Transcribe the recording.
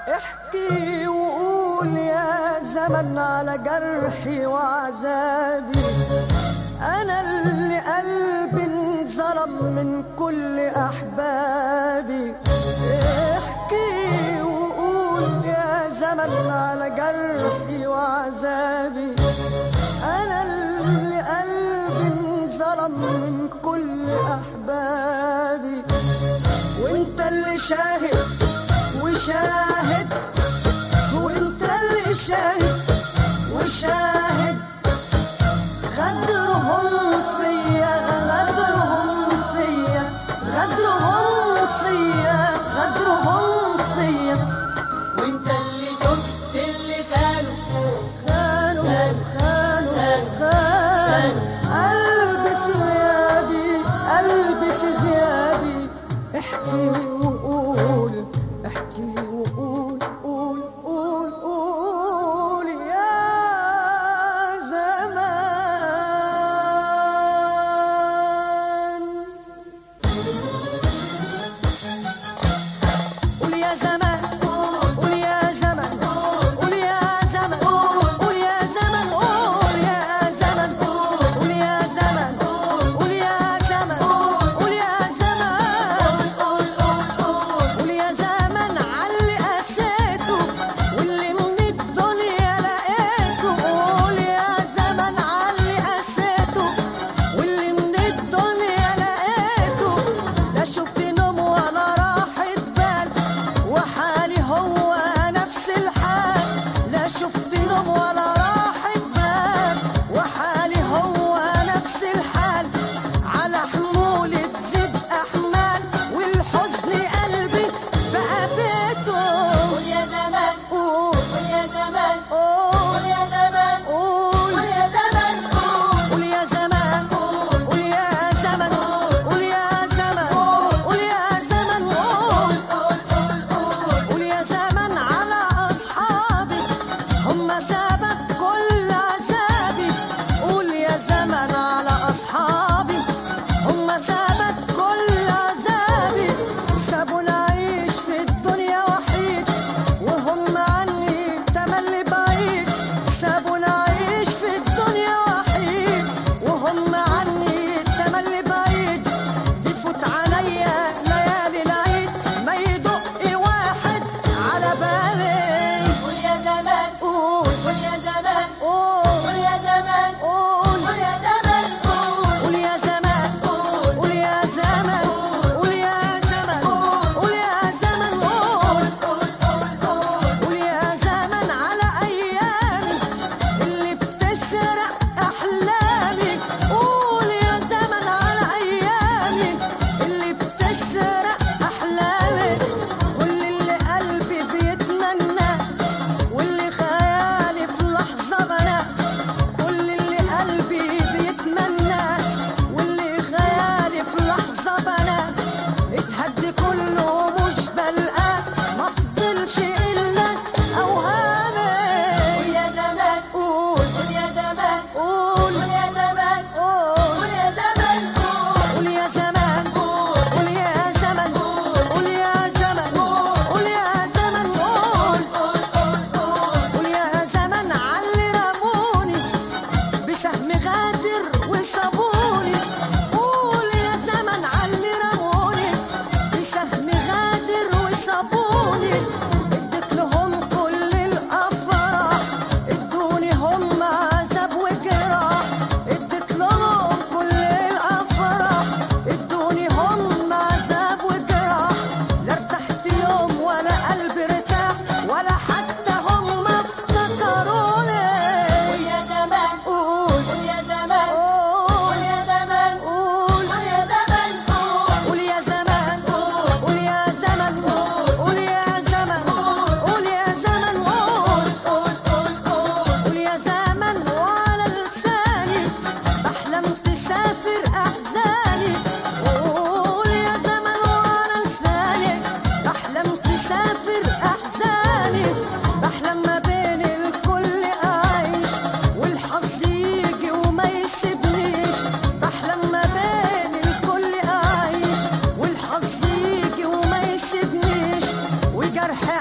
احكي وقول يا زمن على جرحي وعذابي انا اللي قلبي انظلم من كل احبابي احكي وقول يا زمن على جرحي وعذابي انا اللي قلبي انظلم من كل احبابي وانت اللي شاهد وشاهد وانت اللي شاهد وشاهد غدرهم فيا غدرهم فيا غدرهم فيا غدرهم فيا وانت اللي شفت اللي خانوا خانوا خانوا خانوا قلبي في غيابي قلبي في غيابي احكي وقول احكي وقول قول قول قول يا زمان قول يا زمان قول يا زمان قول يا زمان قول يا زمان قول يا زمان قول يا زمان قول يا زمان قول يا زمان قول يا زمان علي قسيته واللي من الدنيا لقيته قول يا زمان علي قسيته واللي من الدنيا لقيته لا شفت نوم ولا راحة بال وحالي هو نفس الحال لا شفت نوم ولا راحة بال وحالي هو نفس الحال على حمولي تزيد أحمال والحزن قلبي بقى بيته قول يا زمان قول قول يا زمان قول قول يا زمان قول قول يا زمان قول قول يا زمان قول يا زمن قول يا زمن قول يا زمن قول قول يا زمن على أصحابي هم سبب كل عذابي قول يا زمن على أصحابي هم سبب كل عذابي سابونا أعيش في الدنيا وحيد وهم عني تملي بعيد سابونا أعيش في الدنيا وحيد وهم عني تملي بعيد بيفوت عليا ليالي العيد ما يدق واحد على بالي قول يا زمان قول قول يا زمان قول قول يا زمان قول قول يا زمان قول قول يا زمان قول يا زمان قول يا زمان قول يا زمان قول قول يا زمان على ايامي اللي بتسرق احلامي قول يا زمان على ايامي اللي بتسرق احلامي كل اللي قلبي بيتمنى واللي خيالي في لحظه بنى كل اللي قلبي بيتمنى واللي خيالي في لحظة بنا اتهد كله مش بلقاه ما فضلش إلا أوهامي قول يا زمان قول قول يا زمان قول قول يا زمان قول قول يا زمان قول قول يا زمان قول يا زمن قول يا زمن قول يا زمن قول قول يا زمن علي رموني بسهم غادر وصابوني قول يا زمن علي رموني بسهم غادر وصابوني اديت لهم كل الافراح ادوني هم عذاب وجراح اديت لهم كل الافراح ادوني هم عذاب وجراح لا ارتحت يوم ولا قلبي ارتاح ولا حتى هم افتكروني قول يا زمان قول قول يا زمان قول قول يا زمان قول قول يا زمان قول قول يا زمان قول يا زمن قول يا زمن قول يا زمن قول قول قول قول قول يا زمن وعلى لساني بحلم تسافر احزاني قول يا زمن وعلى لساني بحلم تسافر احزاني بحلم ما بين الكل اعيش والحظ يجي وما يسيبنيش بحلم ما بين الكل اعيش والحظ يجي وما يسيبنيش وجرح